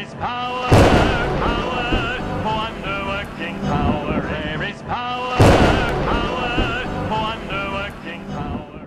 is power, power, wonder-working power. There is power, power, wonder-working power.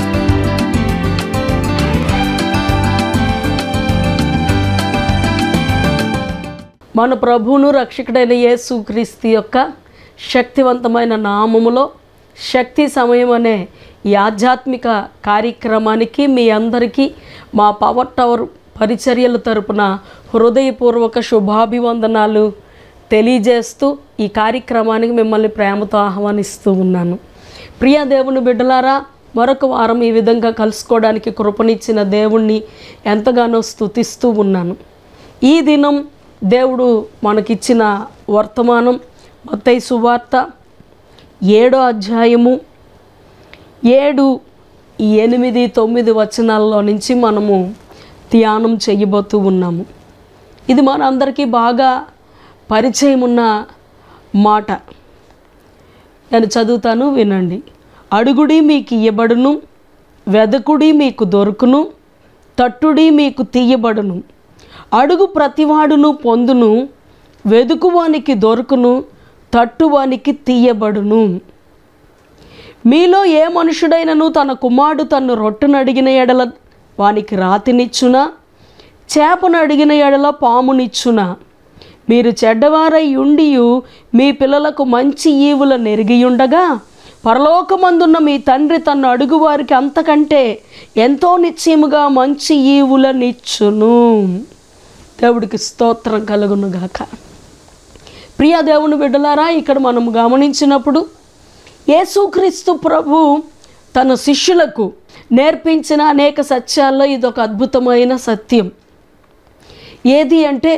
మన ప్రభువును రక్షకుడైన యేసు క్రీస్తు యొక్క శక్తివంతమైన నామములో శక్తి సమయం అనే ఈ ఆధ్యాత్మిక కార్యక్రమానికి మీ అందరికీ మా పవర్ టవర్ పరిచర్యల తరపున హృదయపూర్వక శుభాభివందనాలు తెలియజేస్తూ ఈ కార్యక్రమానికి మిమ్మల్ని ప్రేమతో ఆహ్వానిస్తూ ఉన్నాను ప్రియ దేవుని బిడ్డలారా మరొక వారం ఈ విధంగా కలుసుకోవడానికి కృపనిచ్చిన దేవుణ్ణి ఎంతగానో స్తుతిస్తూ ఉన్నాను ఈ దినం దేవుడు మనకిచ్చిన వర్తమానం మత్తయి సువార్త ఏడో అధ్యాయము ఏడు ఎనిమిది తొమ్మిది వచనాల్లో నుంచి మనము ధ్యానం చేయబోతూ ఉన్నాము ఇది మన అందరికీ బాగా పరిచయం ఉన్న మాట నేను చదువుతాను వినండి అడుగుడి మీకు ఇయ్యబడును వెదకుడి మీకు దొరుకును తట్టుడి మీకు తీయబడును అడుగు ప్రతివాడును పొందును వెదుకువానికి దొరుకును తట్టువానికి తీయబడును మీలో ఏ మనుషుడైనను తన కుమారుడు తన్ను రొట్టెను అడిగిన ఎడల వానికి రాతినిచ్చునా చేపను అడిగిన ఎడల పామునిచ్చునా మీరు చెడ్డవారై ఉండియు మీ పిల్లలకు మంచి ఈవుల నెరిగియుండగా పరలోకమందున్న మీ తండ్రి తన్ను అడుగువారికి అంతకంటే ఎంతో నిశ్చయముగా మంచి ఈవులనిచ్చును దేవుడికి స్తోత్రం కలుగునుగాక ప్రియ దేవుని బిడ్డలారా ఇక్కడ మనం గమనించినప్పుడు యేసుక్రీస్తు ప్రభు తన శిష్యులకు నేర్పించిన అనేక సత్యాల్లో ఇది ఒక అద్భుతమైన సత్యం ఏది అంటే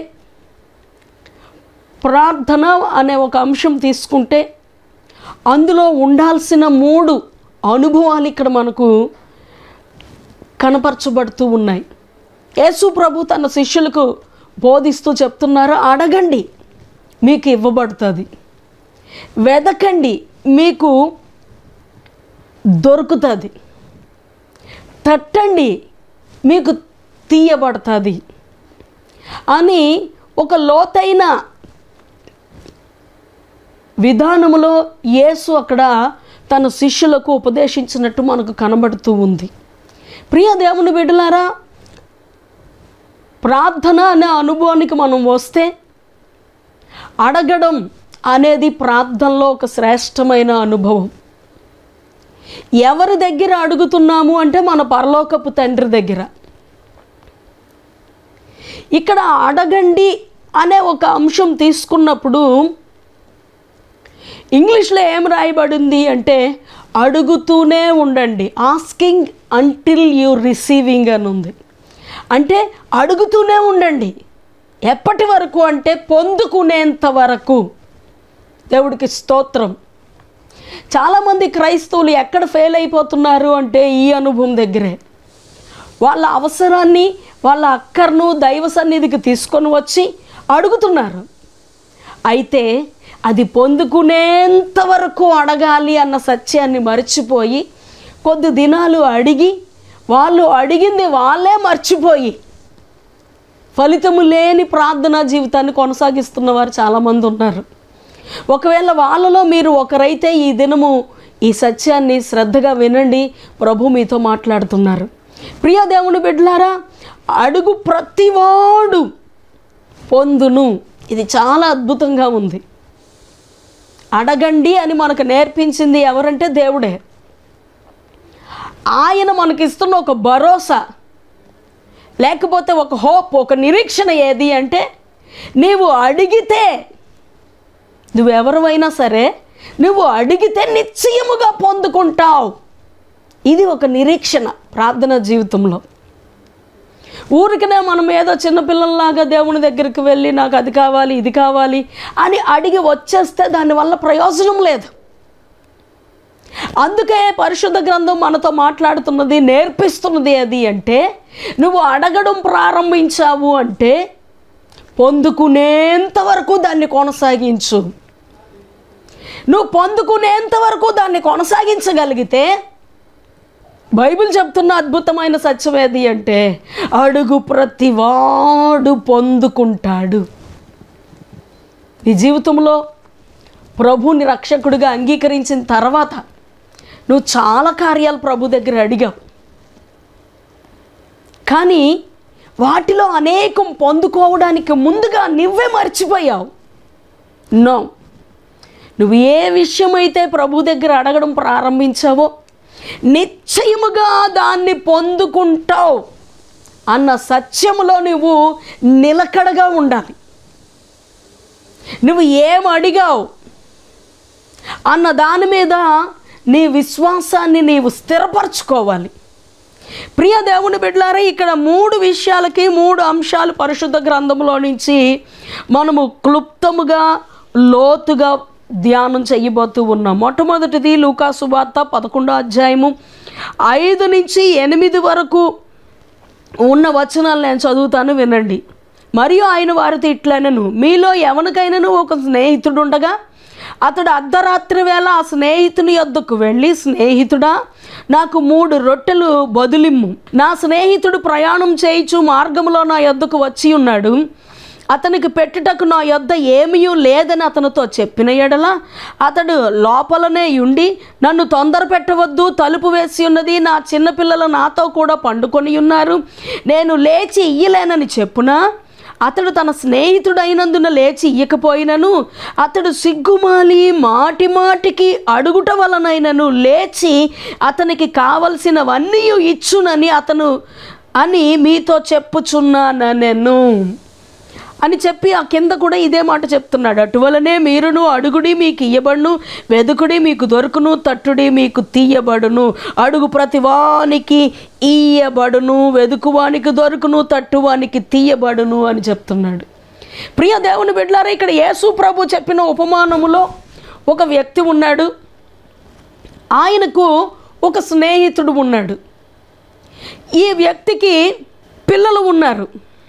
ప్రార్థన అనే ఒక అంశం తీసుకుంటే అందులో ఉండాల్సిన మూడు అనుభవాలు ఇక్కడ మనకు కనపరచబడుతూ ఉన్నాయి యేసు ప్రభు తన శిష్యులకు బోధిస్తూ చెప్తున్నారు అడగండి మీకు ఇవ్వబడుతుంది వెదకండి మీకు దొరుకుతుంది తట్టండి మీకు తీయబడుతుంది అని ఒక లోతైన విధానములో యేసు అక్కడ తన శిష్యులకు ఉపదేశించినట్టు మనకు కనబడుతూ ఉంది ప్రియ దేవుని బిడ్డలారా ప్రార్థన అనే అనుభవానికి మనం వస్తే అడగడం అనేది ప్రార్థనలో ఒక శ్రేష్టమైన అనుభవం ఎవరి దగ్గర అడుగుతున్నాము అంటే మన పరలోకపు తండ్రి దగ్గర ఇక్కడ అడగండి అనే ఒక అంశం తీసుకున్నప్పుడు ఇంగ్లీష్లో ఏం రాయబడింది అంటే అడుగుతూనే ఉండండి ఆస్కింగ్ అంటిల్ యూ రిసీవింగ్ అని ఉంది అంటే అడుగుతూనే ఉండండి ఎప్పటి వరకు అంటే పొందుకునేంత వరకు దేవుడికి స్తోత్రం చాలామంది క్రైస్తవులు ఎక్కడ ఫెయిల్ అయిపోతున్నారు అంటే ఈ అనుభవం దగ్గరే వాళ్ళ అవసరాన్ని వాళ్ళ అక్కర్ను దైవ సన్నిధికి తీసుకొని వచ్చి అడుగుతున్నారు అయితే అది పొందుకునేంత వరకు అడగాలి అన్న సత్యాన్ని మర్చిపోయి కొద్ది దినాలు అడిగి వాళ్ళు అడిగింది వాళ్ళే మర్చిపోయి ఫలితము లేని ప్రార్థనా జీవితాన్ని కొనసాగిస్తున్న వారు చాలామంది ఉన్నారు ఒకవేళ వాళ్ళలో మీరు ఒకరైతే ఈ దినము ఈ సత్యాన్ని శ్రద్ధగా వినండి ప్రభు మీతో మాట్లాడుతున్నారు ప్రియ దేవుని బిడ్డలారా అడుగు ప్రతివాడు పొందును ఇది చాలా అద్భుతంగా ఉంది అడగండి అని మనకు నేర్పించింది ఎవరంటే దేవుడే ఆయన మనకిస్తున్న ఒక భరోసా లేకపోతే ఒక హోప్ ఒక నిరీక్షణ ఏది అంటే నీవు అడిగితే నువ్వెవరివైనా సరే నువ్వు అడిగితే నిశ్చయముగా పొందుకుంటావు ఇది ఒక నిరీక్షణ ప్రార్థన జీవితంలో ఊరికనే మనం ఏదో చిన్నపిల్లల్లాగా దేవుని దగ్గరికి వెళ్ళి నాకు అది కావాలి ఇది కావాలి అని అడిగి వచ్చేస్తే దానివల్ల ప్రయోజనం లేదు అందుకే పరిశుద్ధ గ్రంథం మనతో మాట్లాడుతున్నది నేర్పిస్తున్నది అది అంటే నువ్వు అడగడం ప్రారంభించావు అంటే పొందుకునేంత వరకు దాన్ని కొనసాగించు నువ్వు పొందుకునేంత వరకు దాన్ని కొనసాగించగలిగితే బైబిల్ చెప్తున్న అద్భుతమైన సత్యం ఏది అంటే అడుగు ప్రతివాడు పొందుకుంటాడు నీ జీవితంలో ప్రభుని రక్షకుడిగా అంగీకరించిన తర్వాత నువ్వు చాలా కార్యాలు ప్రభు దగ్గర అడిగావు కానీ వాటిలో అనేకం పొందుకోవడానికి ముందుగా నువ్వే మర్చిపోయావు నో నువ్వు ఏ విషయమైతే ప్రభు దగ్గర అడగడం ప్రారంభించావో నిశ్చయముగా దాన్ని పొందుకుంటావు అన్న సత్యములో నువ్వు నిలకడగా ఉండాలి నువ్వు ఏం అడిగావు అన్న దాని మీద నీ విశ్వాసాన్ని నీవు స్థిరపరచుకోవాలి ప్రియ దేవుని బిడ్డలారా ఇక్కడ మూడు విషయాలకి మూడు అంశాలు పరిశుద్ధ గ్రంథంలో నుంచి మనము క్లుప్తముగా లోతుగా ధ్యానం చేయబోతూ ఉన్నాం మొట్టమొదటిది లూకా సువార్త పదకొండో అధ్యాయము ఐదు నుంచి ఎనిమిది వరకు ఉన్న వచనాలు నేను చదువుతాను వినండి మరియు ఆయన వారితో ఇట్లనను మీలో ఎవరికైనాను ఒక స్నేహితుడు ఉండగా అతడు అర్ధరాత్రి వేళ ఆ స్నేహితుని యొద్దకు వెళ్ళి స్నేహితుడా నాకు మూడు రొట్టెలు బదులిమ్ము నా స్నేహితుడు ప్రయాణం చేయిచు మార్గంలో నా యొద్దకు వచ్చి ఉన్నాడు అతనికి పెట్టుటకు నా యొద్ద ఏమీ లేదని అతనితో చెప్పిన ఎడల అతడు లోపలనే ఉండి నన్ను తొందర పెట్టవద్దు తలుపు వేసి ఉన్నది నా చిన్నపిల్లలు నాతో కూడా పండుకొని ఉన్నారు నేను లేచి ఇయ్యలేనని చెప్పునా అతడు తన స్నేహితుడైనందున లేచి ఇయ్యకపోయినను అతడు సిగ్గుమాలి మాటి మాటికి అడుగుట వలనైనను లేచి అతనికి కావలసినవన్నీ ఇచ్చునని అతను అని మీతో చెప్పుచున్నాను నేను అని చెప్పి ఆ కింద కూడా ఇదే మాట చెప్తున్నాడు అటువలనే మీరును అడుగుడి మీకు ఇయ్యబడును వెదుకుడి మీకు దొరుకును తట్టుడి మీకు తీయబడును అడుగు ప్రతివానికి ఇయ్యబడును వెదుకువానికి దొరుకును తట్టువానికి తీయబడును అని చెప్తున్నాడు ప్రియ దేవుని బిడ్డలారా ఇక్కడ యేసు ప్రభు చెప్పిన ఉపమానములో ఒక వ్యక్తి ఉన్నాడు ఆయనకు ఒక స్నేహితుడు ఉన్నాడు ఈ వ్యక్తికి పిల్లలు ఉన్నారు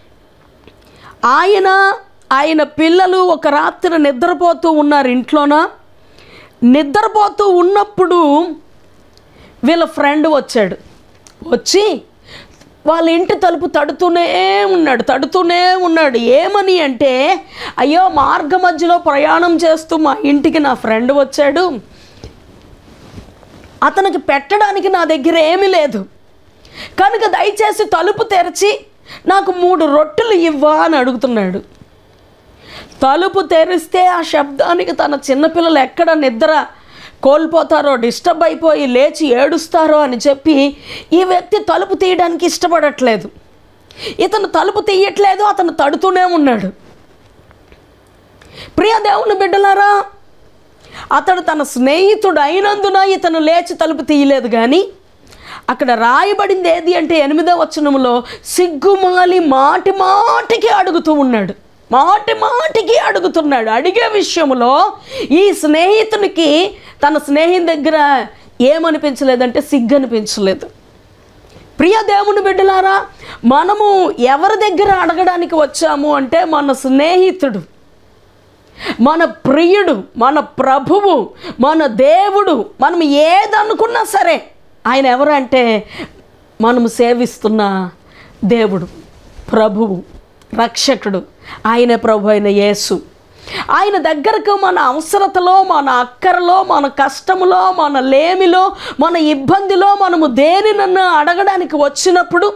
ఆయన ఆయన పిల్లలు ఒక రాత్రి నిద్రపోతూ ఉన్నారు ఇంట్లోన నిద్రపోతూ ఉన్నప్పుడు వీళ్ళ ఫ్రెండ్ వచ్చాడు వచ్చి వాళ్ళ ఇంటి తలుపు తడుతూనే ఉన్నాడు తడుతూనే ఉన్నాడు ఏమని అంటే అయ్యో మార్గ మధ్యలో ప్రయాణం చేస్తూ మా ఇంటికి నా ఫ్రెండ్ వచ్చాడు అతనికి పెట్టడానికి నా దగ్గర ఏమీ లేదు కనుక దయచేసి తలుపు తెరిచి నాకు మూడు రొట్టెలు ఇవ్వా అని అడుగుతున్నాడు తలుపు తెరిస్తే ఆ శబ్దానికి తన చిన్నపిల్లలు ఎక్కడ నిద్ర కోల్పోతారో డిస్టర్బ్ అయిపోయి లేచి ఏడుస్తారో అని చెప్పి ఈ వ్యక్తి తలుపు తీయడానికి ఇష్టపడట్లేదు ఇతను తలుపు తీయట్లేదు అతను తడుతూనే ఉన్నాడు ప్రియ దేవుని బిడ్డలారా అతడు తన స్నేహితుడు అయినందున ఇతను లేచి తలుపు తీయలేదు కానీ అక్కడ రాయబడింది ఏది అంటే ఎనిమిదో వచనంలో సిగ్గుమాలి మాటి మాటికి అడుగుతూ ఉన్నాడు మాటి మాటికి అడుగుతున్నాడు అడిగే విషయంలో ఈ స్నేహితునికి తన స్నేహితుని దగ్గర ఏమనిపించలేదంటే సిగ్గు అనిపించలేదు ప్రియ దేవుని బిడ్డలారా మనము ఎవరి దగ్గర అడగడానికి వచ్చాము అంటే మన స్నేహితుడు మన ప్రియుడు మన ప్రభువు మన దేవుడు మనం ఏదనుకున్నా సరే ఆయన ఎవరంటే మనము సేవిస్తున్న దేవుడు ప్రభువు రక్షకుడు ఆయన ప్రభు అయిన యేసు ఆయన దగ్గరకు మన అవసరతలో మన అక్కరలో మన కష్టములో మన లేమిలో మన ఇబ్బందిలో మనము దేనినన్నా అడగడానికి వచ్చినప్పుడు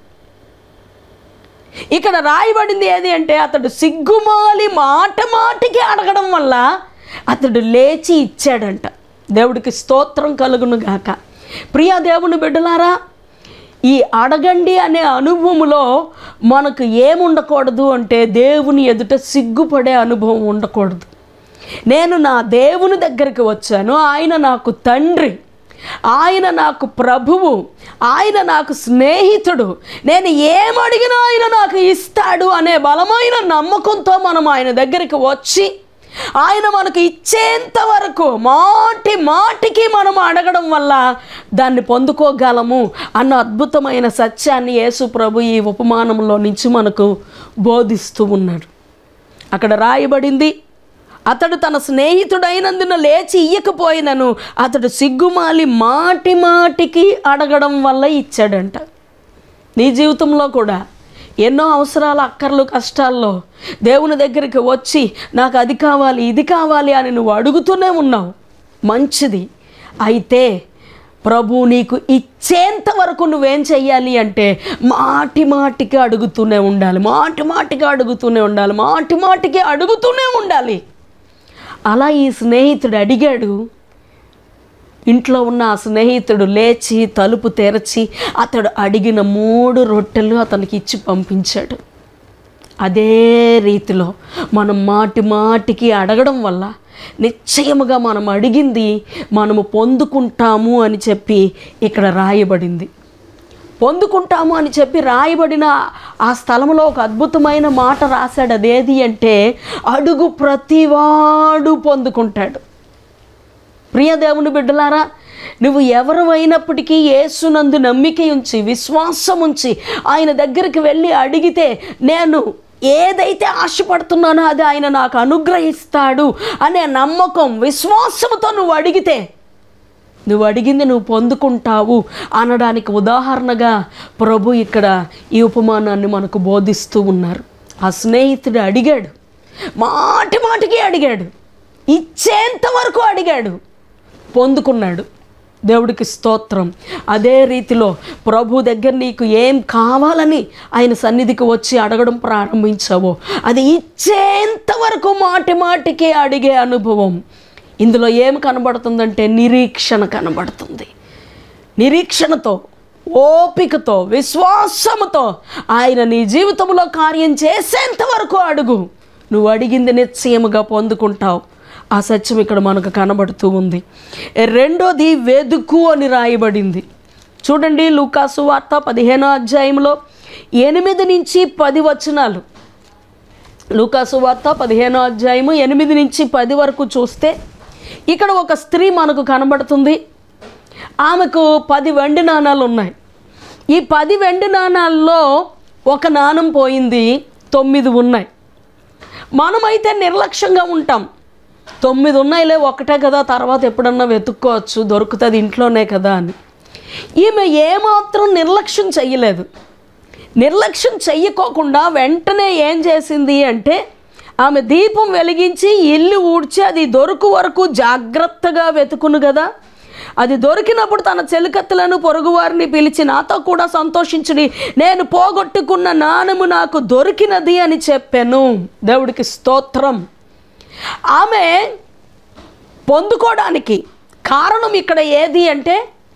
ఇక్కడ రాయబడింది ఏది అంటే అతడు సిగ్గుమాలి మాట మాటికి అడగడం వల్ల అతడు లేచి ఇచ్చాడంట దేవుడికి స్తోత్రం కలుగును గాక ప్రియా దేవుని బిడ్డలారా ఈ అడగండి అనే అనుభవములో మనకు ఏముండకూడదు అంటే దేవుని ఎదుట సిగ్గుపడే అనుభవం ఉండకూడదు నేను నా దేవుని దగ్గరికి వచ్చాను ఆయన నాకు తండ్రి ఆయన నాకు ప్రభువు ఆయన నాకు స్నేహితుడు నేను ఏమడిగినా ఆయన నాకు ఇస్తాడు అనే బలమైన నమ్మకంతో మనం ఆయన దగ్గరికి వచ్చి ఆయన మనకు ఇచ్చేంత వరకు మాటి మాటికి మనం అడగడం వల్ల దాన్ని పొందుకోగలము అన్న అద్భుతమైన సత్యాన్ని యేసు ప్రభు ఈ ఉపమానంలో నుంచి మనకు బోధిస్తూ ఉన్నాడు అక్కడ రాయబడింది అతడు తన స్నేహితుడైనందున లేచి ఇయ్యకపోయినను అతడు సిగ్గుమాలి మాటి మాటికి అడగడం వల్ల ఇచ్చాడంట నీ జీవితంలో కూడా ఎన్నో అవసరాలు అక్కర్లు కష్టాల్లో దేవుని దగ్గరికి వచ్చి నాకు అది కావాలి ఇది కావాలి అని నువ్వు అడుగుతూనే ఉన్నావు మంచిది అయితే ప్రభు నీకు ఇచ్చేంత వరకు నువ్వేం చెయ్యాలి అంటే మాటి మాటికి అడుగుతూనే ఉండాలి మాటి మాటికి అడుగుతూనే ఉండాలి మాటి మాటికి అడుగుతూనే ఉండాలి అలా ఈ స్నేహితుడు అడిగాడు ఇంట్లో ఉన్న ఆ స్నేహితుడు లేచి తలుపు తెరచి అతడు అడిగిన మూడు రొట్టెలు అతనికి ఇచ్చి పంపించాడు అదే రీతిలో మనం మాటి మాటికి అడగడం వల్ల నిశ్చయముగా మనం అడిగింది మనము పొందుకుంటాము అని చెప్పి ఇక్కడ రాయబడింది పొందుకుంటాము అని చెప్పి రాయబడిన ఆ స్థలంలో ఒక అద్భుతమైన మాట రాశాడు అదేది అంటే అడుగు ప్రతివాడు పొందుకుంటాడు ప్రియ దేవుని బిడ్డలారా నువ్వు ఎవరు అయినప్పటికీ యేసునందు నమ్మిక ఉంచి విశ్వాసం ఉంచి ఆయన దగ్గరికి వెళ్ళి అడిగితే నేను ఏదైతే ఆశపడుతున్నానో అది ఆయన నాకు అనుగ్రహిస్తాడు అనే నమ్మకం విశ్వాసంతో నువ్వు అడిగితే నువ్వు అడిగింది నువ్వు పొందుకుంటావు అనడానికి ఉదాహరణగా ప్రభు ఇక్కడ ఈ ఉపమానాన్ని మనకు బోధిస్తూ ఉన్నారు ఆ స్నేహితుడు అడిగాడు మాటి మాటికి అడిగాడు ఇచ్చేంత వరకు అడిగాడు పొందుకున్నాడు దేవుడికి స్తోత్రం అదే రీతిలో ప్రభు దగ్గర నీకు ఏం కావాలని ఆయన సన్నిధికి వచ్చి అడగడం ప్రారంభించావో అది ఇచ్చేంత వరకు మాటి మాటికి అడిగే అనుభవం ఇందులో ఏం కనబడుతుందంటే నిరీక్షణ కనబడుతుంది నిరీక్షణతో ఓపికతో విశ్వాసముతో ఆయన నీ జీవితంలో కార్యం చేసేంత వరకు అడుగు నువ్వు అడిగింది నిశ్చయముగా పొందుకుంటావు ఆ సత్యం ఇక్కడ మనకు కనబడుతూ ఉంది రెండోది వెదుకు అని రాయబడింది చూడండి లూకాసు వార్త పదిహేనో అధ్యాయంలో ఎనిమిది నుంచి పది వచనాలు లూకాసు వార్త పదిహేనో అధ్యాయము ఎనిమిది నుంచి పది వరకు చూస్తే ఇక్కడ ఒక స్త్రీ మనకు కనబడుతుంది ఆమెకు పది వెండి నాణాలు ఉన్నాయి ఈ పది వెండి నాణాల్లో ఒక నాణం పోయింది తొమ్మిది ఉన్నాయి మనమైతే నిర్లక్ష్యంగా ఉంటాం తొమ్మిది ఉన్నాయిలే ఒకటే కదా తర్వాత ఎప్పుడన్నా వెతుక్కోవచ్చు దొరుకుతుంది ఇంట్లోనే కదా అని ఈమె ఏమాత్రం నిర్లక్ష్యం చెయ్యలేదు నిర్లక్ష్యం చెయ్యకోకుండా వెంటనే ఏం చేసింది అంటే ఆమె దీపం వెలిగించి ఇల్లు ఊడ్చి అది దొరుకు వరకు జాగ్రత్తగా వెతుకును కదా అది దొరికినప్పుడు తన చెలికత్తలను పొరుగువారిని పిలిచి నాతో కూడా సంతోషించుడి నేను పోగొట్టుకున్న నాణము నాకు దొరికినది అని చెప్పాను దేవుడికి స్తోత్రం ఆమె పొందుకోవడానికి కారణం ఇక్కడ ఏది అంటే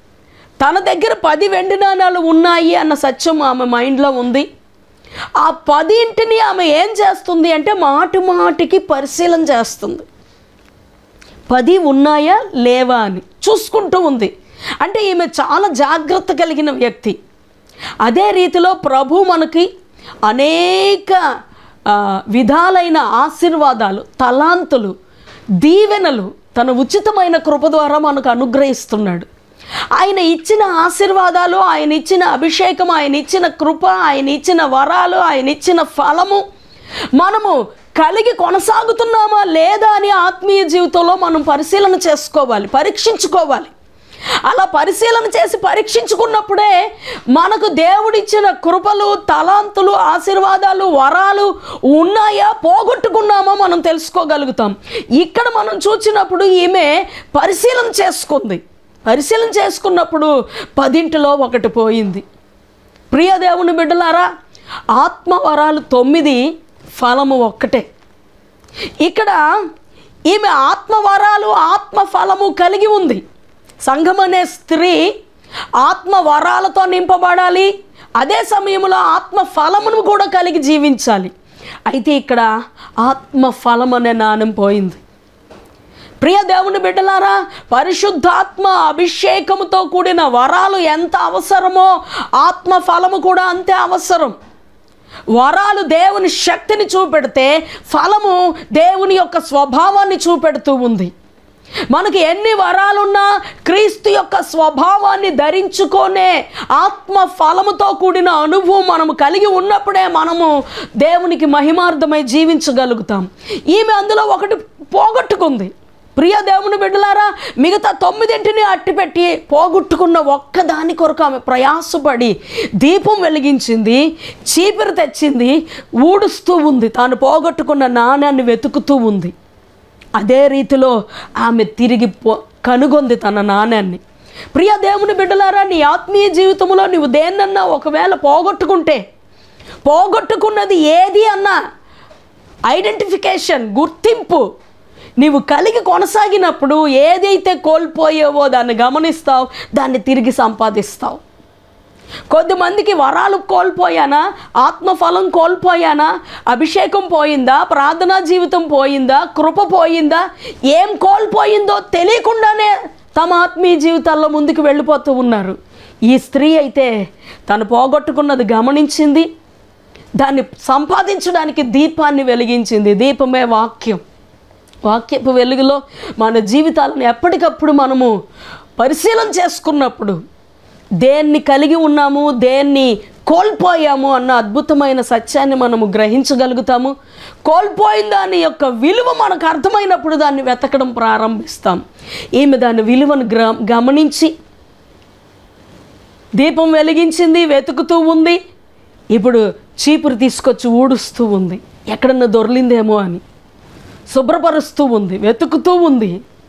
తన దగ్గర పది వెండి నాణాలు ఉన్నాయి అన్న సత్యం ఆమె మైండ్లో ఉంది ఆ పదింటిని ఆమె ఏం చేస్తుంది అంటే మాటి మాటికి పరిశీలన చేస్తుంది పది ఉన్నాయా లేవా అని చూసుకుంటూ ఉంది అంటే ఈమె చాలా జాగ్రత్త కలిగిన వ్యక్తి అదే రీతిలో ప్రభు మనకి అనేక ఆ, విధాలైన ఆశీర్వాదాలు తలాంతులు దీవెనలు తన ఉచితమైన కృప ద్వారా మనకు అనుగ్రహిస్తున్నాడు ఆయన ఇచ్చిన ఆశీర్వాదాలు ఆయన ఇచ్చిన అభిషేకం ఆయన ఇచ్చిన కృప ఆయన ఇచ్చిన వరాలు ఆయన ఇచ్చిన ఫలము మనము కలిగి కొనసాగుతున్నామా లేదా అని ఆత్మీయ జీవితంలో మనం పరిశీలన చేసుకోవాలి పరీక్షించుకోవాలి అలా పరిశీలన చేసి పరీక్షించుకున్నప్పుడే మనకు దేవుడిచ్చిన కృపలు తలాంతులు ఆశీర్వాదాలు వరాలు ఉన్నాయా పోగొట్టుకున్నామా మనం తెలుసుకోగలుగుతాం ఇక్కడ మనం చూసినప్పుడు ఈమె పరిశీలన చేసుకుంది పరిశీలన చేసుకున్నప్పుడు పదింటిలో ఒకటి పోయింది ప్రియ దేవుని బిడ్డలారా ఆత్మవరాలు తొమ్మిది ఫలము ఒక్కటే ఇక్కడ ఈమె ఆత్మవరాలు ఆత్మ ఫలము కలిగి ఉంది సంఘం అనే స్త్రీ ఆత్మ వరాలతో నింపబడాలి అదే సమయంలో ఆత్మ ఫలమును కూడా కలిగి జీవించాలి అయితే ఇక్కడ ఆత్మ ఫలం అనే నాణం పోయింది ప్రియ దేవుని బిడ్డలారా పరిశుద్ధాత్మ అభిషేకముతో కూడిన వరాలు ఎంత అవసరమో ఆత్మ ఫలము కూడా అంతే అవసరం వరాలు దేవుని శక్తిని చూపెడితే ఫలము దేవుని యొక్క స్వభావాన్ని చూపెడుతూ ఉంది మనకి ఎన్ని వరాలున్నా క్రీస్తు యొక్క స్వభావాన్ని ధరించుకొనే ఆత్మ ఫలముతో కూడిన అనుభవం మనము కలిగి ఉన్నప్పుడే మనము దేవునికి మహిమార్థమై జీవించగలుగుతాం ఈమె అందులో ఒకటి పోగొట్టుకుంది ప్రియ దేవుని బిడ్డలారా మిగతా తొమ్మిదింటిని అట్టిపెట్టి పోగొట్టుకున్న ఒక్కదాని కొరకు ఆమె ప్రయాసపడి దీపం వెలిగించింది చీపిరి తెచ్చింది ఊడుస్తూ ఉంది తాను పోగొట్టుకున్న నాణ్యాన్ని వెతుకుతూ ఉంది అదే రీతిలో ఆమె తిరిగి పో కనుగొంది తన నాణ్యాన్ని ప్రియ దేవుని బిడ్డలారా నీ ఆత్మీయ జీవితంలో నువ్వు దేన్నన్నా ఒకవేళ పోగొట్టుకుంటే పోగొట్టుకున్నది ఏది అన్నా ఐడెంటిఫికేషన్ గుర్తింపు నీవు కలిగి కొనసాగినప్పుడు ఏదైతే కోల్పోయావో దాన్ని గమనిస్తావు దాన్ని తిరిగి సంపాదిస్తావు కొద్దిమందికి వరాలు కోల్పోయానా ఆత్మఫలం కోల్పోయానా అభిషేకం పోయిందా ప్రార్థనా జీవితం పోయిందా కృప పోయిందా ఏం కోల్పోయిందో తెలియకుండానే తమ ఆత్మీయ జీవితాల్లో ముందుకు వెళ్ళిపోతూ ఉన్నారు ఈ స్త్రీ అయితే తను పోగొట్టుకున్నది గమనించింది దాన్ని సంపాదించడానికి దీపాన్ని వెలిగించింది దీపమే వాక్యం వాక్యపు వెలుగులో మన జీవితాలను ఎప్పటికప్పుడు మనము పరిశీలన చేసుకున్నప్పుడు దేన్ని కలిగి ఉన్నాము దేన్ని కోల్పోయాము అన్న అద్భుతమైన సత్యాన్ని మనము గ్రహించగలుగుతాము కోల్పోయిన దాని యొక్క విలువ మనకు అర్థమైనప్పుడు దాన్ని వెతకడం ప్రారంభిస్తాం ఈమె దాని విలువను గ్ర గమనించి దీపం వెలిగించింది వెతుకుతూ ఉంది ఇప్పుడు చీపురు తీసుకొచ్చి ఊడుస్తూ ఉంది ఎక్కడన్నా దొర్లిందేమో అని శుభ్రపరుస్తూ ఉంది వెతుకుతూ ఉంది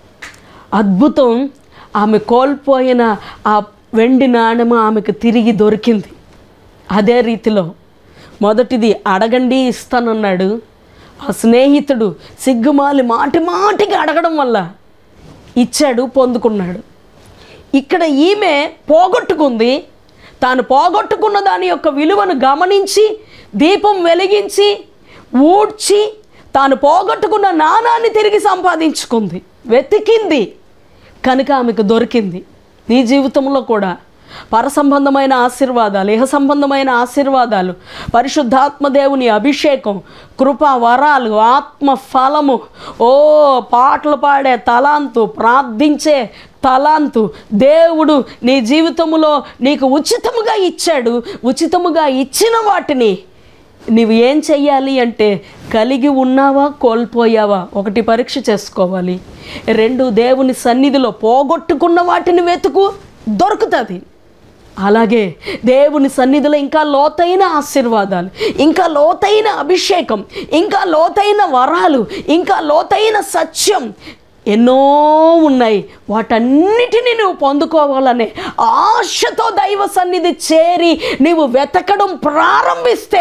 అద్భుతం ఆమె కోల్పోయిన ఆ వెండి నాణెము ఆమెకు తిరిగి దొరికింది అదే రీతిలో మొదటిది అడగండి ఇస్తానన్నాడు ఆ స్నేహితుడు సిగ్గుమాలి మాటి మాటికి అడగడం వల్ల ఇచ్చాడు పొందుకున్నాడు ఇక్కడ ఈమె పోగొట్టుకుంది తాను పోగొట్టుకున్న దాని యొక్క విలువను గమనించి దీపం వెలిగించి ఊడ్చి తాను పోగొట్టుకున్న నాణాన్ని తిరిగి సంపాదించుకుంది వెతికింది కనుక ఆమెకు దొరికింది నీ జీవితంలో కూడా పరసంబంధమైన ఆశీర్వాదాలు ఇహ సంబంధమైన ఆశీర్వాదాలు పరిశుద్ధాత్మ దేవుని అభిషేకం కృప వరాలు ఆత్మ ఫలము ఓ పాటలు పాడే తలాంతు ప్రార్థించే తలాంతు దేవుడు నీ జీవితంలో నీకు ఉచితముగా ఇచ్చాడు ఉచితముగా ఇచ్చిన వాటిని నీవు ఏం చెయ్యాలి అంటే కలిగి ఉన్నావా కోల్పోయావా ఒకటి పరీక్ష చేసుకోవాలి రెండు దేవుని సన్నిధిలో పోగొట్టుకున్న వాటిని వెతుకు దొరుకుతుంది అలాగే దేవుని సన్నిధిలో ఇంకా లోతైన ఆశీర్వాదాలు ఇంకా లోతైన అభిషేకం ఇంకా లోతైన వరాలు ఇంకా లోతైన సత్యం ఎన్నో ఉన్నాయి వాటన్నిటిని నువ్వు పొందుకోవాలనే ఆశతో దైవ సన్నిధి చేరి నీవు వెతకడం ప్రారంభిస్తే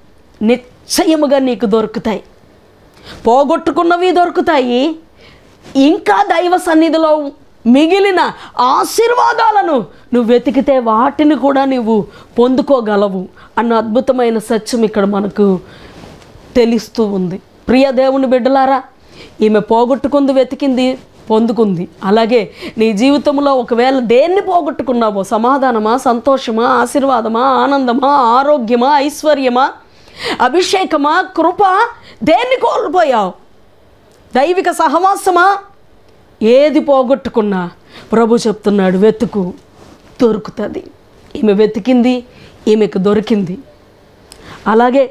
నిశ్చయముగా నీకు దొరుకుతాయి పోగొట్టుకున్నవి దొరుకుతాయి ఇంకా దైవ సన్నిధిలో మిగిలిన ఆశీర్వాదాలను నువ్వు వెతికితే వాటిని కూడా నువ్వు పొందుకోగలవు అన్న అద్భుతమైన సత్యం ఇక్కడ మనకు తెలుస్తూ ఉంది ప్రియ దేవుని బిడ్డలారా ఈమె పోగొట్టుకుంది వెతికింది పొందుకుంది అలాగే నీ జీవితంలో ఒకవేళ దేన్ని పోగొట్టుకున్నావో సమాధానమా సంతోషమా ఆశీర్వాదమా ఆనందమా ఆరోగ్యమా ఐశ్వర్యమా అభిషేకమా కృప దేన్ని కోల్పోయావు దైవిక సహవాసమా ఏది పోగొట్టుకున్నా ప్రభు చెప్తున్నాడు వెతుకు దొరుకుతుంది ఈమె వెతికింది ఈమెకు దొరికింది అలాగే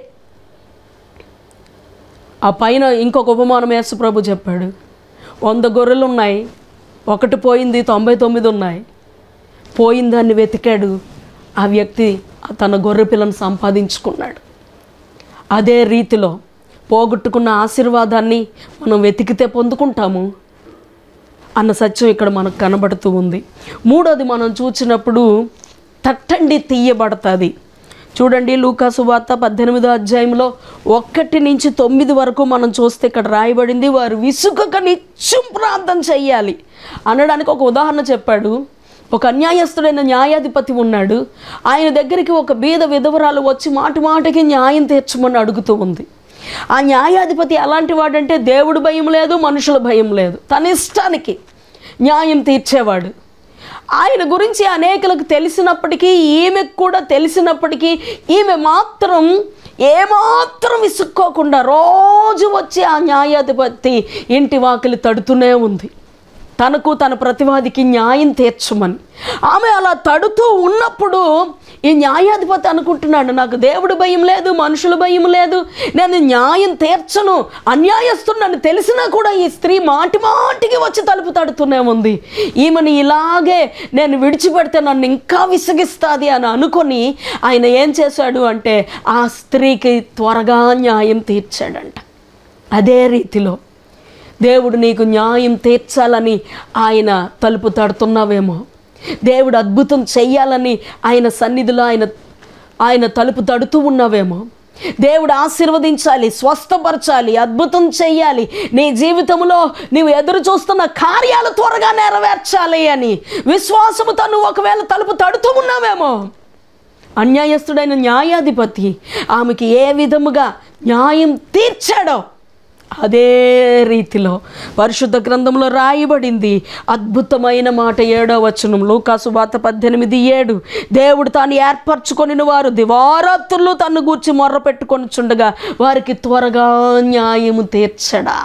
ఆ పైన ఇంకొక ఉపమానం యేసు ప్రభు చెప్పాడు వంద గొర్రెలు ఉన్నాయి ఒకటి పోయింది తొంభై తొమ్మిది ఉన్నాయి పోయిన దాన్ని వెతికాడు ఆ వ్యక్తి తన గొర్రె పిల్లను సంపాదించుకున్నాడు అదే రీతిలో పోగొట్టుకున్న ఆశీర్వాదాన్ని మనం వెతికితే పొందుకుంటాము అన్న సత్యం ఇక్కడ మనకు కనబడుతూ ఉంది మూడోది మనం చూసినప్పుడు తట్టండి తీయబడుతుంది చూడండి లూకాసు వార్త పద్దెనిమిదో అధ్యాయంలో ఒక్కటి నుంచి తొమ్మిది వరకు మనం చూస్తే ఇక్కడ రాయబడింది వారు విసుగక నిత్యం ప్రార్థన చెయ్యాలి అనడానికి ఒక ఉదాహరణ చెప్పాడు ఒక అన్యాయస్తుడైన న్యాయాధిపతి ఉన్నాడు ఆయన దగ్గరికి ఒక బీద విధవరాలు వచ్చి మాటి మాటికి న్యాయం తీర్చమని అడుగుతూ ఉంది ఆ న్యాయాధిపతి ఎలాంటి వాడంటే దేవుడు భయం లేదు మనుషుల భయం లేదు తన ఇష్టానికి న్యాయం తీర్చేవాడు ఆయన గురించి అనేకులకు తెలిసినప్పటికీ ఈమెకు కూడా తెలిసినప్పటికీ ఈమె మాత్రం ఏమాత్రం విసుక్కోకుండా రోజు వచ్చి ఆ న్యాయాధిపతి ఇంటి వాకిలి తడుతూనే ఉంది తనకు తన ప్రతివాదికి న్యాయం తీర్చమని ఆమె అలా తడుతూ ఉన్నప్పుడు ఈ న్యాయాధిపతి అనుకుంటున్నాడు నాకు దేవుడు భయం లేదు మనుషుల భయం లేదు నేను న్యాయం తీర్చను అన్యాయస్తున్నాను తెలిసినా కూడా ఈ స్త్రీ మాటి మాటికి వచ్చి తలుపు తడుతూనే ఉంది ఈమెను ఇలాగే నేను విడిచిపెడితే నన్ను ఇంకా విసిగిస్తుంది అని అనుకొని ఆయన ఏం చేశాడు అంటే ఆ స్త్రీకి త్వరగా న్యాయం తీర్చాడంట అదే రీతిలో దేవుడు నీకు న్యాయం తీర్చాలని ఆయన తలుపు తడుతున్నావేమో దేవుడు అద్భుతం చెయ్యాలని ఆయన సన్నిధిలో ఆయన ఆయన తలుపు తడుతూ ఉన్నావేమో దేవుడు ఆశీర్వదించాలి స్వస్థపరచాలి అద్భుతం చెయ్యాలి నీ జీవితంలో నీవు ఎదురు చూస్తున్న కార్యాలు త్వరగా నెరవేర్చాలి అని విశ్వాసముతో నువ్వు ఒకవేళ తలుపు తడుతూ ఉన్నావేమో అన్యాయస్తుడైన న్యాయాధిపతి ఆమెకి ఏ విధముగా న్యాయం తీర్చాడో అదే రీతిలో పరిశుద్ధ గ్రంథంలో రాయబడింది అద్భుతమైన మాట ఏడో వచనం లూకాసు వాత పద్దెనిమిది ఏడు దేవుడు తాను ఏర్పరచుకొనిన వారు దివారాత్రులు తను గూర్చి మొర్ర పెట్టుకొని చుండగా వారికి త్వరగా న్యాయము తీర్చడా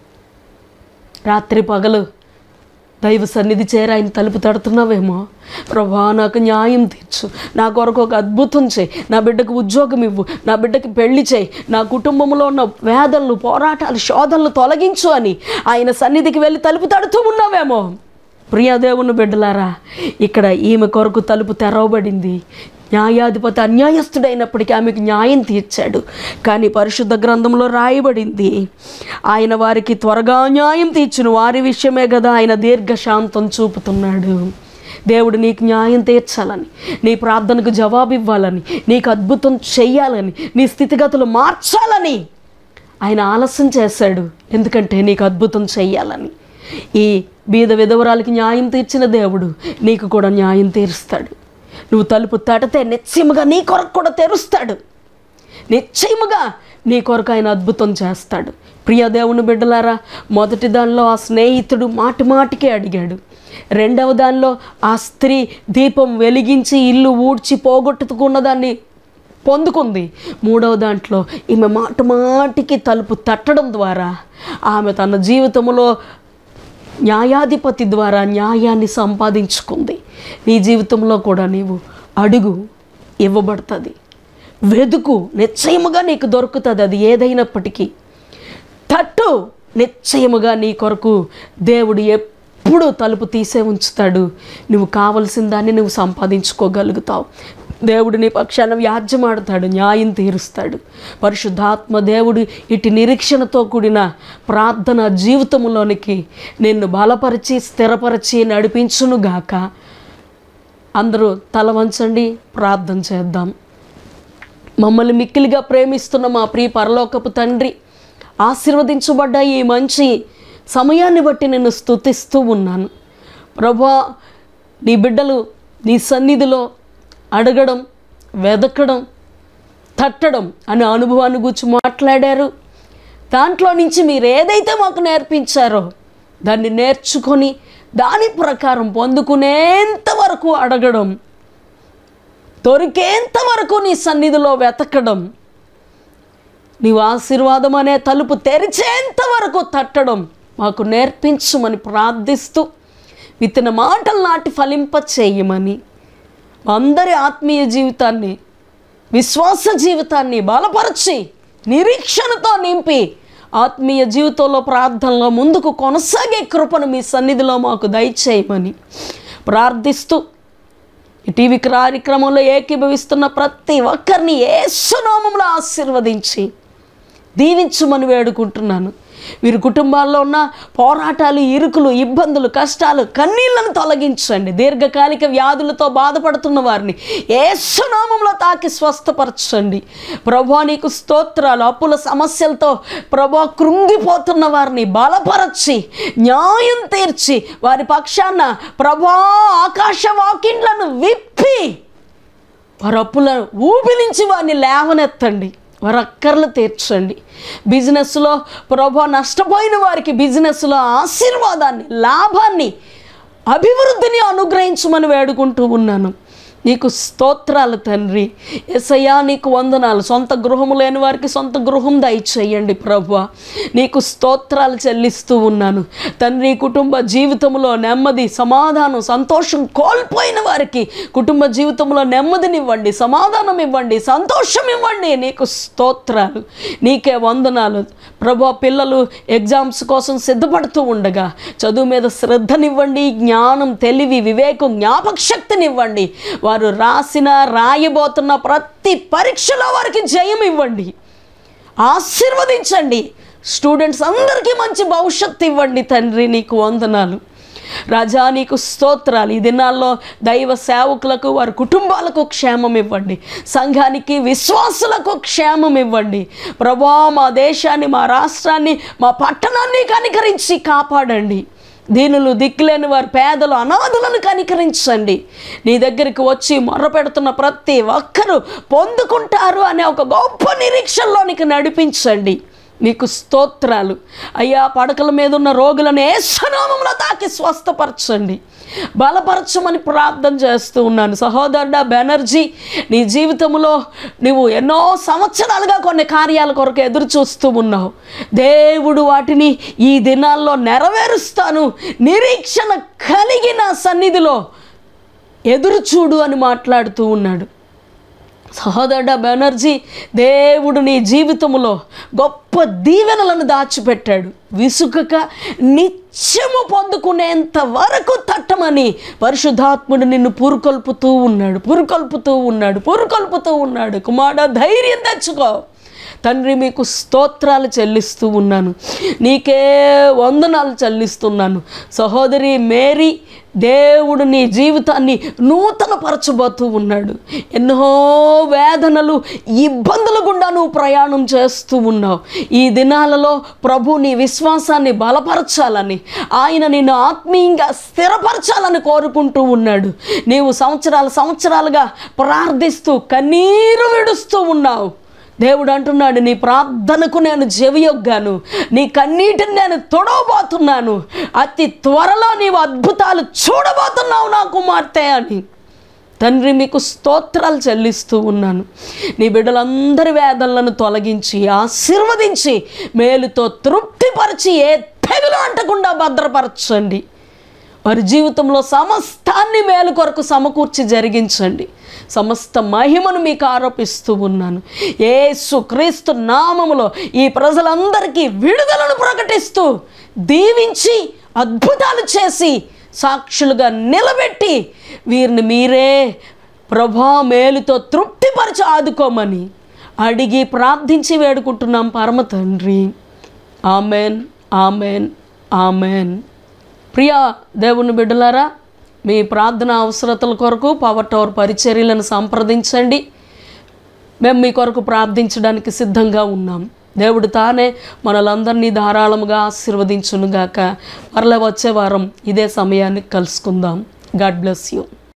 రాత్రి పగలు దైవ సన్నిధి చేర ఆయన తలుపు తడుతున్నావేమో ప్రభా నాకు న్యాయం తీర్చు నా కొరకు ఒక అద్భుతం చేయి నా బిడ్డకు ఉద్యోగం ఇవ్వు నా బిడ్డకి పెళ్లి చేయి నా కుటుంబంలో ఉన్న వేదనలు పోరాటాలు శోధనలు తొలగించు అని ఆయన సన్నిధికి వెళ్ళి తలుపు తడుతూ ఉన్నావేమో ప్రియదేవుని బిడ్డలారా ఇక్కడ ఈమె కొరకు తలుపు తెరవబడింది న్యాయాధిపతి అన్యాయస్తుడైనప్పటికీ ఆమెకు న్యాయం తీర్చాడు కానీ పరిశుద్ధ గ్రంథంలో రాయబడింది ఆయన వారికి త్వరగా న్యాయం తీర్చును వారి విషయమే కదా ఆయన దీర్ఘశాంతం చూపుతున్నాడు దేవుడు నీకు న్యాయం తీర్చాలని నీ ప్రార్థనకు జవాబు ఇవ్వాలని నీకు అద్భుతం చెయ్యాలని నీ స్థితిగతులు మార్చాలని ఆయన ఆలస్యం చేశాడు ఎందుకంటే నీకు అద్భుతం చెయ్యాలని ఈ బీద విధవరాలకి న్యాయం తీర్చిన దేవుడు నీకు కూడా న్యాయం తీరుస్తాడు నువ్వు తలుపు తడితే నిశ్చయముగా నీ కొరకు కూడా తెరుస్తాడు నిశ్చయముగా నీ కొరకు ఆయన అద్భుతం చేస్తాడు ప్రియ దేవుని బిడ్డలారా మొదటి దానిలో ఆ స్నేహితుడు మాటి మాటికే అడిగాడు రెండవ దానిలో ఆ స్త్రీ దీపం వెలిగించి ఇల్లు ఊడ్చి పోగొట్టుకున్న దాన్ని పొందుకుంది మూడవ దాంట్లో ఈమె మాట మాటికి తలుపు తట్టడం ద్వారా ఆమె తన జీవితంలో న్యాయాధిపతి ద్వారా న్యాయాన్ని సంపాదించుకుంది నీ జీవితంలో కూడా నీవు అడుగు ఇవ్వబడుతుంది వెదుకు నిశ్చయముగా నీకు దొరుకుతుంది అది ఏదైనప్పటికీ తట్టు నిశ్చయముగా నీ కొరకు దేవుడు ఎప్పుడు తలుపు తీసే ఉంచుతాడు నువ్వు కావలసిన దాన్ని నువ్వు సంపాదించుకోగలుగుతావు దేవుడు నీ పక్షాన వ్యాజ్యమాడతాడు న్యాయం తీరుస్తాడు పరిశుద్ధాత్మ దేవుడు ఇటు నిరీక్షణతో కూడిన ప్రార్థన జీవితంలోనికి నిన్ను బలపరిచి స్థిరపరిచి నడిపించునుగాక అందరూ తల వంచండి ప్రార్థన చేద్దాం మమ్మల్ని మిక్కిలిగా ప్రేమిస్తున్న మా ప్రియ పరలోకపు తండ్రి ఆశీర్వదించబడ్డ ఈ మంచి సమయాన్ని బట్టి నేను స్తుతిస్తూ ఉన్నాను ప్రభా నీ బిడ్డలు నీ సన్నిధిలో అడగడం వెదకడం తట్టడం అనే అనుభవాన్ని గురించి మాట్లాడారు దాంట్లో నుంచి మీరు ఏదైతే మాకు నేర్పించారో దాన్ని నేర్చుకొని దాని ప్రకారం పొందుకునేంత వరకు అడగడం దొరికేంత వరకు నీ సన్నిధిలో వెతకడం నీవు ఆశీర్వాదం అనే తలుపు తెరిచేంత వరకు తట్టడం మాకు నేర్పించమని ప్రార్థిస్తూ విత్తన మాటలు నాటి ఫలింప చేయమని అందరి ఆత్మీయ జీవితాన్ని విశ్వాస జీవితాన్ని బలపరిచి నిరీక్షణతో నింపి ఆత్మీయ జీవితంలో ప్రార్థనలో ముందుకు కొనసాగే కృపను మీ సన్నిధిలో మాకు దయచేయమని ప్రార్థిస్తూ ఈ టీవీ కార్యక్రమంలో ఏకీభవిస్తున్న ప్రతి ఒక్కరిని ఏసునామంలో ఆశీర్వదించి దీవించమని వేడుకుంటున్నాను వీరి కుటుంబాల్లో ఉన్న పోరాటాలు ఇరుకులు ఇబ్బందులు కష్టాలు కన్నీళ్లను తొలగించండి దీర్ఘకాలిక వ్యాధులతో బాధపడుతున్న వారిని ఏసునామంలో తాకి స్వస్థపరచండి ప్రభా నీకు స్తోత్రాలు అప్పుల సమస్యలతో ప్రభా కృంగిపోతున్న వారిని బలపరచి న్యాయం తీర్చి వారి పక్షాన ప్రభా ఆకాశ వాకిండ్లను విప్పి వారి అప్పులను ఊపిలించి వారిని లేవనెత్తండి వారి అక్కర్లు తీర్చండి బిజినెస్లో ప్రభా నష్టపోయిన వారికి బిజినెస్లో ఆశీర్వాదాన్ని లాభాన్ని అభివృద్ధిని అనుగ్రహించమని వేడుకుంటూ ఉన్నాను నీకు స్తోత్రాలు తండ్రి ఎసయ్యా నీకు వందనాలు సొంత గృహము లేని వారికి సొంత గృహం దయచేయండి ప్రభు నీకు స్తోత్రాలు చెల్లిస్తూ ఉన్నాను తండ్రి కుటుంబ జీవితంలో నెమ్మది సమాధానం సంతోషం కోల్పోయిన వారికి కుటుంబ జీవితంలో నెమ్మదినివ్వండి సమాధానం ఇవ్వండి సంతోషం ఇవ్వండి నీకు స్తోత్రాలు నీకే వందనాలు ప్రభు పిల్లలు ఎగ్జామ్స్ కోసం సిద్ధపడుతూ ఉండగా చదువు మీద శ్రద్ధనివ్వండి జ్ఞానం తెలివి వివేకం జ్ఞాపక శక్తినివ్వండి వారు రాసిన రాయబోతున్న ప్రతి పరీక్షలో వారికి జయం ఇవ్వండి ఆశీర్వదించండి స్టూడెంట్స్ అందరికీ మంచి భవిష్యత్తు ఇవ్వండి తండ్రి నీకు వందనాలు రాజా నీకు స్తోత్రాలు ఈ దినాల్లో దైవ సేవకులకు వారి కుటుంబాలకు క్షేమం ఇవ్వండి సంఘానికి విశ్వాసులకు క్షేమం ఇవ్వండి ప్రభా మా దేశాన్ని మా రాష్ట్రాన్ని మా పట్టణాన్ని కనికరించి కాపాడండి దీనులు దిక్కులేని వారు పేదలు అనాథులను కనికరించండి నీ దగ్గరికి వచ్చి మొర్ర పెడుతున్న ప్రతి ఒక్కరూ పొందుకుంటారు అనే ఒక గొప్ప నిరీక్షణలోనికి నడిపించండి నీకు స్తోత్రాలు అయ్యా పడకల మీద ఉన్న రోగులను ఏసునామంలో తాకి స్వస్థపరచండి బలపరచమని ప్రార్థన చేస్తూ ఉన్నాను సహోదరుడా బెనర్జీ నీ జీవితంలో నువ్వు ఎన్నో సంవత్సరాలుగా కొన్ని కార్యాల కొరకు ఎదురు చూస్తూ ఉన్నావు దేవుడు వాటిని ఈ దినాల్లో నెరవేరుస్తాను నిరీక్షణ కలిగిన సన్నిధిలో ఎదురు చూడు అని మాట్లాడుతూ ఉన్నాడు సహోదరుడ బెనర్జీ దేవుడు నీ జీవితంలో గొప్ప దీవెనలను దాచిపెట్టాడు విసుకక నిత్యము పొందుకునేంత వరకు తట్టమని పరిశుద్ధాత్ముడు నిన్ను పురుకొల్పుతూ ఉన్నాడు పురుకొల్పుతూ ఉన్నాడు పురుకొల్పుతూ ఉన్నాడు కుమార ధైర్యం తెచ్చుకో తండ్రి మీకు స్తోత్రాలు చెల్లిస్తూ ఉన్నాను నీకే వందనాలు చెల్లిస్తున్నాను సహోదరి మేరీ దేవుడు నీ జీవితాన్ని నూతనపరచబోతూ ఉన్నాడు ఎన్నో వేదనలు ఇబ్బందుల గుండా నువ్వు ప్రయాణం చేస్తూ ఉన్నావు ఈ దినాలలో ప్రభు నీ విశ్వాసాన్ని బలపరచాలని ఆయన నిన్ను ఆత్మీయంగా స్థిరపరచాలని కోరుకుంటూ ఉన్నాడు నీవు సంవత్సరాల సంవత్సరాలుగా ప్రార్థిస్తూ కన్నీరు విడుస్తూ ఉన్నావు దేవుడు అంటున్నాడు నీ ప్రార్థనకు నేను చెవియొగ్గాను నీ కన్నీటిని నేను తొడవబోతున్నాను అతి త్వరలో నీవు అద్భుతాలు చూడబోతున్నావు నా కుమార్తె అని తండ్రి మీకు స్తోత్రాలు చెల్లిస్తూ ఉన్నాను నీ బిడ్డలందరి వేదనలను తొలగించి ఆశీర్వదించి మేలుతో తృప్తిపరిచి ఏ తెగులు అంటకుండా భద్రపరచండి వారి జీవితంలో సమస్తాన్ని మేలు కొరకు సమకూర్చి జరిగించండి సమస్త మహిమను మీకు ఆరోపిస్తూ ఉన్నాను ఏసు క్రీస్తు నామములో ఈ ప్రజలందరికీ విడుదలను ప్రకటిస్తూ దీవించి అద్భుతాలు చేసి సాక్షులుగా నిలబెట్టి వీరిని మీరే ప్రభా మేలుతో తృప్తిపరిచి ఆదుకోమని అడిగి ప్రార్థించి వేడుకుంటున్నాం పరమ తండ్రి ఆమెన్ ఆమెన్ ఆమెన్ ప్రియా దేవుని బిడ్డలారా మీ ప్రార్థన అవసరతల కొరకు పవర్ టవర్ పరిచర్యలను సంప్రదించండి మేము మీ కొరకు ప్రార్థించడానికి సిద్ధంగా ఉన్నాం దేవుడు తానే మనలందరినీ ధారాళముగా ఆశీర్వదించునుగాక మరలా వచ్చే వారం ఇదే సమయానికి కలుసుకుందాం గాడ్ బ్లెస్ యూ